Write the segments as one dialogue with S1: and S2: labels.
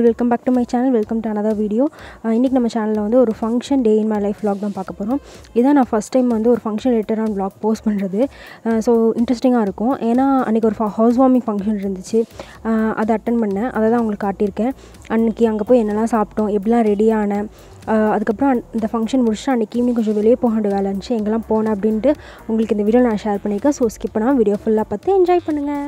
S1: all welcome back to my channel welcome to another video இன்றைக்கி நம்ம சேனலில் வந்து ஒரு function day in my life vlog தான் பார்க்க போகிறோம் இதான் நான் ஃபஸ்ட் டைம் வந்து ஒரு ஃபங்க்ஷன் ரிலேட்டடான vlog போஸ்ட் பண்ணுறது ஸோ இன்ட்ரெஸ்டிங்காக இருக்கும் ஏன்னா அன்றைக்கி ஒரு ஹவுஸ் வார்மிங் ஃபங்க்ஷன் இருந்துச்சு அஹ் அதை அட்டன் பண்ணேன் அதை தான் உங்களுக்கு காட்டியிருக்கேன் அன்றைக்கி அங்கே போய் என்னெல்லாம் சாப்பிட்டோம் எப்படிலாம் ரெடியானேன் அதுக்கப்புறம் அந்த- இந்த ஃபங்க்ஷன் முடிச்சுட்டு அன்றைக்கி ஈவினிங் கொஞ்சம் வெளியே போக வேண்டிய வேலை இருந்துச்சு எங்கெல்லாம் போனேன் அப்படின்ட்டு உங்களுக்கு இந்த வீடியோ நான் ஷேர் பண்ணியிருக்கேன் ஸோ ஸ்கிப் பண்ணாமல் வீடியோ ஃபுல்லாக பார்த்து என்ஜாய் பண்ணுங்கள்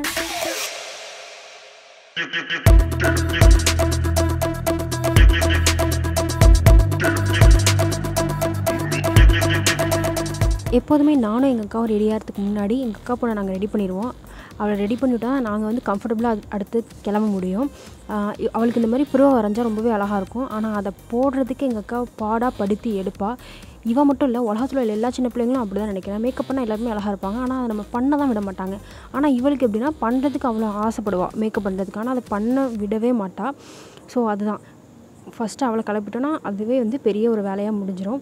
S1: எப்போதுமே நானும் எங்கள் அக்காவும் ரெடி ஆகிறதுக்கு முன்னாடி எங்கள் அக்கா பொண்ணை நாங்கள் ரெடி பண்ணிடுவோம் அவளை ரெடி பண்ணிவிட்டா நாங்கள் வந்து கம்ஃபர்டபுளாக அடுத்து கிளம்ப முடியும் ஆஹ் இ- அவளுக்கு இந்த மாதிரி புருவ வரைஞ்சா ரொம்பவே அழகாக இருக்கும் ஆனால் அதை போடுறதுக்கு எங்கள் அக்கா பாடாக படுத்தி எடுப்பா இவன் மட்டும் இல்லை உலகத்தில் உள்ள எல்லா சின்ன பிள்ளைங்களும் அப்படி தான் நினைக்கிறேன் மேக்கப் பண்ணால் எல்லாருமே அழகாக இருப்பாங்க ஆனால் அதை நம்ம பண்ண தான் விட மாட்டாங்க ஆனால் இவளுக்கு எப்படின்னா பண்ணுறதுக்கு அவ்வளோ ஆசைப்படுவா மேக்கப் பண்ணுறதுக்கு ஆனால் அதை பண்ண விடவே மாட்டா ஸோ அதுதான் ஃபஸ்ட்டு அவளை கிளப்பிட்டோன்னா அதுவே வந்து பெரிய ஒரு வேலையாக முடிஞ்சிடும்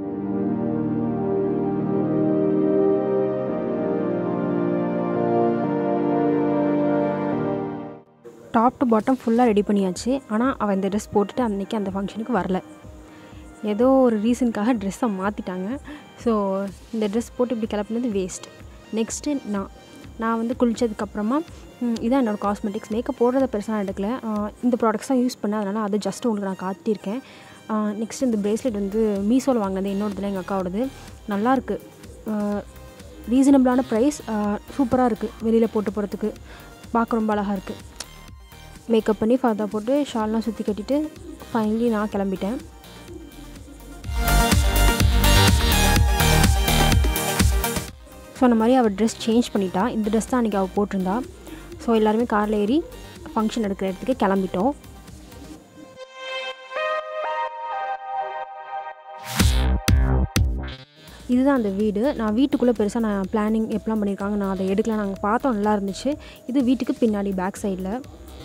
S1: டாப் டு பாட்டம் ஃபுல்லாக ரெடி பண்ணியாச்சு ஆனால் அவள் இந்த ட்ரெஸ் போட்டுட்டு அன்றைக்கி அந்த ஃபங்க்ஷனுக்கு வரல ஏதோ ஒரு ரீசனுக்காக ட்ரெஸ்ஸை மாற்றிட்டாங்க ஸோ இந்த ட்ரெஸ் போட்டு இப்படி கிளப்புனது வேஸ்ட் நெக்ஸ்ட்டு நான் நான் வந்து குளித்ததுக்கப்புறமா இதான் என்னோடய காஸ்மெட்டிக்ஸ் மேக்கப் போடுறத பெருசாக நான் எடுக்கல ஆஹ் இந்த ப்ராடக்ட்ஸ் தான் யூஸ் பண்ணேன் அதனால் அதை ஜஸ்ட் உங்களுக்கு நான் காட்டியிருக்கேன் நெக்ஸ்ட் இந்த பிரேஸ்லெட் வந்து மீஷோவில் வாங்கினது என்னோடதுல எங்கள் அக்காவோடது நல்லாயிருக்கு ரீசனபிளான ப்ரைஸ் சூப்பராக இருக்குது வெளியில் போட்டு போகிறதுக்கு பார்க்க ரொம்ப அழகாக இருக்குது மேக்கப் பண்ணி ஃபர்தா போட்டு ஷால்லாம் சுற்றி கட்டிட்டு ஃபைனலி நான் கிளம்பிட்டேன் சொன்ன மாதிரி அவள் ட்ரெஸ் சேஞ்ச் பண்ணிட்டா இந்த ட்ரெஸ் தான் அன்றைக்கி அவள் போட்டிருந்தா ஸோ எல்லாருமே காரில் ஏறி ஃபங்க்ஷன் எடுக்கிற இடத்துக்கு கிளம்பிட்டோம் இதுதான் அந்த வீடு நான் வீட்டுக்குள்ளே பெருசாக நான் பிளானிங் எப்படிலாம் பண்ணியிருக்காங்க நான் அதை எடுக்கலாம் நாங்கள் பார்த்தோம் நல்லா இருந்துச்சு இது வீட்டுக்கு பின்னாடி பேக் சைடில்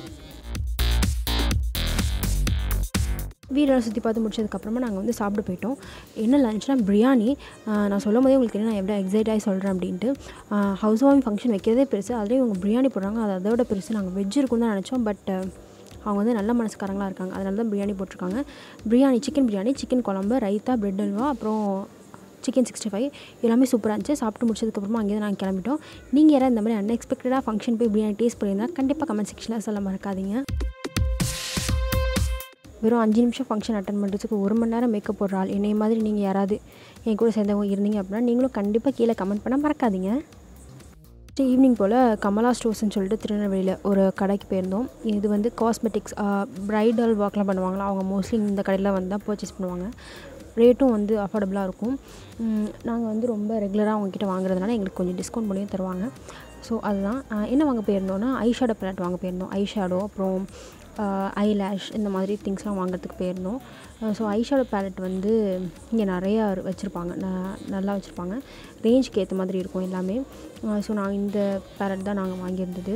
S1: வீடெல்லாம் சுற்றி பார்த்து முடிச்சதுக்கப்புறமா நாங்கள் வந்து சாப்பிட போயிட்டோம் என்ன லஞ்ச்னா பிரியாணி ஆஹ் நான் சொல்லும் போதே உங்களுக்கு என்ன நான் எவ்வளோ எக்ஸைட் ஆகி சொல்கிறேன் அப்படின்ட்டு ஹவுஸ் வார்மிங் ஃபங்க்ஷன் வைக்கிறதே பெருசு அதுலேயும் இவங்க பிரியாணி போடுறாங்க அது அதோட பெருசு நாங்கள் வெஜ் இருக்கும்னு தான் நினச்சோம் பட் அவங்க வந்து நல்ல மனசுக்காரங்களாக இருக்காங்க அதனால தான் பிரியாணி போட்டிருக்காங்க பிரியாணி சிக்கன் பிரியாணி சிக்கன் குழம்பு ரைத்தா பிரெட் அல்வா அப்புறம் சிக்கன் சிக்ஸ்டி ஃபைவ் எல்லாமே சூப்பராக இருந்துச்சு சாப்பிட்டு முடிச்சதுக்கப்புறமா அங்கேயே நாங்கள் கிளம்பிட்டோம் நீங்கள் யாராவது இந்த மாதிரி அன்எக்ஸ்பெக்டடாக ஃபங்க்ஷன் போய் பிரியாணி டேஸ்ட் பண்ணியிருந்தா கண்டிப்பாக கமெண்ட் செக்ஷனில் சொல்ல மறக்காதீங்க வெறும் அஞ்சு நிமிஷம் ஃபங்க்ஷன் அட்டன் பண்ணுறதுக்கு ஒரு மணி நேரம் மேக்கப் போடுற ஆள் என்னை மாதிரி நீங்கள் யாராவது என் கூட சேர்ந்தவங்க இருந்தீங்க அப்படின்னா நீங்களும் கண்டிப்பாக கீழே கமெண்ட் பண்ண மறக்காதீங்க ஈவினிங் போல் கமலா ஸ்டோர்ஸ்னு சொல்லிட்டு திருநெல்வேலியில் ஒரு கடைக்கு போயிருந்தோம் இது வந்து காஸ்மெட்டிக்ஸ் ப்ரைடல் ஒர்க்லாம் பண்ணுவாங்களா அவங்க மோஸ்ட்லி இந்த கடையில் வந்து தான் பர்ச்சேஸ் பண்ணுவாங்க ரேட்டும் வந்து அஃபோர்டபுளாக இருக்கும் நாங்கள் வந்து ரொம்ப ரெகுலராக அவங்கக்கிட்ட வாங்குறதுனால எங்களுக்கு கொஞ்சம் டிஸ்கவுண்ட் பண்ணியும் தருவாங்க ஸோ அதுதான் ஆஹ் என்ன வாங்க போயிருந்தோம்னா ஐஷேடோ பேலட் வாங்க போயிருந்தோம் ஐஷேடோ அப்புறம் ஐலேஷ் இந்த மாதிரி திங்ஸ்லாம் வாங்குறதுக்கு போயிருந்தோம் ஸோ ஐஷேடோ பேலட் வந்து இங்கே நிறையா வச்சுருப்பாங்க நல்லா வச்சுருப்பாங்க ரேஞ்சுக்கு ஏற்ற மாதிரி இருக்கும் எல்லாமே ஸோ நாங்கள் இந்த பேலட் தான் நாங்கள் வாங்கியிருந்தது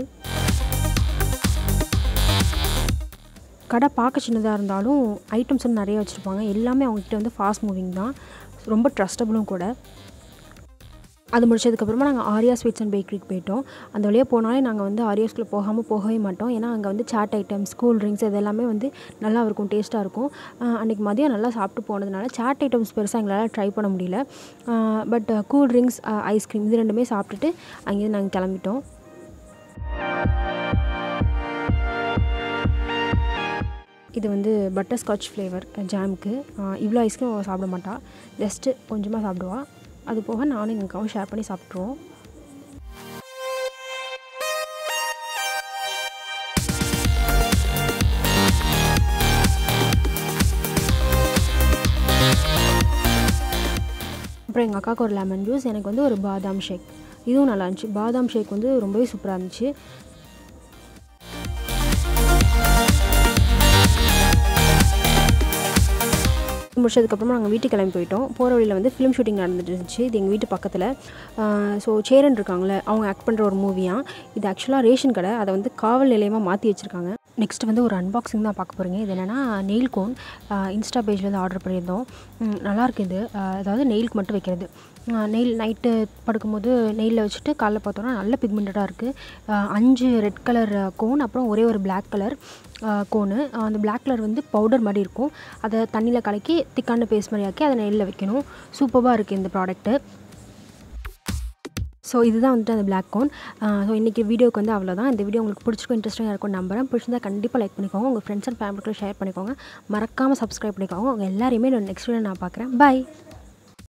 S1: கடை பார்க்க சின்னதாக இருந்தாலும் ஐட்டம்ஸ் வந்து நிறைய வச்சுருப்பாங்க எல்லாமே அவங்கக்கிட்ட வந்து ஃபாஸ்ட் மூவிங் தான் ரொம்ப ட்ரஸ்டபுளும் கூட அது முடிச்சதுக்கப்புறமா நாங்கள் ஆரியா ஸ்வீட்ஸ் அண்ட் பேக்கரிக்கு போயிட்டோம் அந்த வழியாக போனாலே நாங்கள் வந்து ஆரியாஸ்குள்ளே போகாமல் போகவே மாட்டோம் ஏன்னா அங்கே வந்து சாட் ஐட்டம்ஸ் கூல் ட்ரிங்க்ஸ் இது எல்லாமே வந்து நல்லா இருக்கும் டேஸ்ட்டாக இருக்கும் ஆஹ் அன்றைக்கி மதியம் நல்லா சாப்பிட்டு போனதுனால சாட் ஐட்டம்ஸ் பெருசாக எங்களால் ட்ரை பண்ண முடியல பட் கூல் ட்ரிங்க்ஸ் ஐஸ்கிரீம் இது ரெண்டுமே சாப்பிட்டுட்டு அங்கேருந்து நாங்கள் கிளம்பிட்டோம் இது வந்து பட்டர் ஸ்காட்ச் ஃப்ளேவர் ஜாமுக்கு இவ்வளோ ஐஸ்கிரீம் அவள் சாப்பிட மாட்டா ஜஸ்ட்டு கொஞ்சமாக சாப்பிடுவா அது போக நானும் எங்கள் அக்காவும் ஷேர் பண்ணி சாப்பிட்ருவோம் அப்புறம் எங்கள் அக்காவுக்கு ஒரு லெமன் ஜூஸ் எனக்கு வந்து ஒரு பாதாம் ஷேக் இதுவும் நல்லா இருந்துச்சு பாதாம் ஷேக் வந்து ரொம்பவே சூப்பராக இருந்துச்சு முடிச்சதுக்கப்புறமா நாங்கள் வீட்டுக்கு கிளம்பி போயிட்டோம் போகிற வழியில் வந்து ஃபிலிம் ஷூட்டிங் நடந்துட்டு இருந்துச்சு இது எங்கள் வீட்டு பக்கத்தில் ஸோ சேரன் இருக்காங்களே அவங்க ஆக்ட் பண்ணுற ஒரு மூவியாக இது ஆக்சுவலாக ரேஷன் கடை அதை வந்து காவல் நிலையமாக மாற்றி வச்சுருக்காங்க நெக்ஸ்ட் வந்து ஒரு அன்பாக்சிங் தான் பார்க்க போகிறீங்க இது என்னென்னா நெயில் கோன் இன்ஸ்டா பேஜில் வந்து ஆர்டர் பண்ணியிருந்தோம் ம், நல்லா இருக்கு இது அஹ், அதாவது நெயிலுக்கு மட்டும் வைக்கிறது நெயில் நைட்டு படுக்கும்போது நெயிலில் வச்சுட்டு காலைல பார்த்தோன்னா நல்ல பிக்மெண்டடாக இருக்குது அஞ்சு ரெட் கலர் கோன் அப்புறம் ஒரே ஒரு Black கலர் கோனு அந்த Black கலர் வந்து பவுடர் மாதிரி இருக்கும் அதை தண்ணியில் கலக்கி திக்கான பேஸ்ட் மாதிரி ஆக்கி அதை நெயிலில் வைக்கணும் சூப்பராக இருக்குது இந்த ப்ராடக்ட்டு ஸோ இதுதான் வந்துட்டு அந்த பிளாக் கோன் ஸோ இன்றைக்கி வீடியோக்கு வந்து அவ்வளோதான் இந்த வீடியோ உங்களுக்கு பிடிச்சிருக்கும் இன்ட்ரெஸ்ட்டாக இருக்கும் நம்புறேன் பிடிச்சிருந்தா கண்டிப்பாக லைக் பண்ணிக்கோங்க உங்கள் ஃப்ரெண்ட்ஸ் அண்ட் ஃபேமிலிக்கு ஷேர் பண்ணிக்கோங்க மறக்காமல் சப்ஸ்கிரைப் பண்ணிக்கோங்க உங்கள் எல்லாரையுமே நான் நெக்ஸ்ட் வீடியோ நான் பார்க்குறேன் பை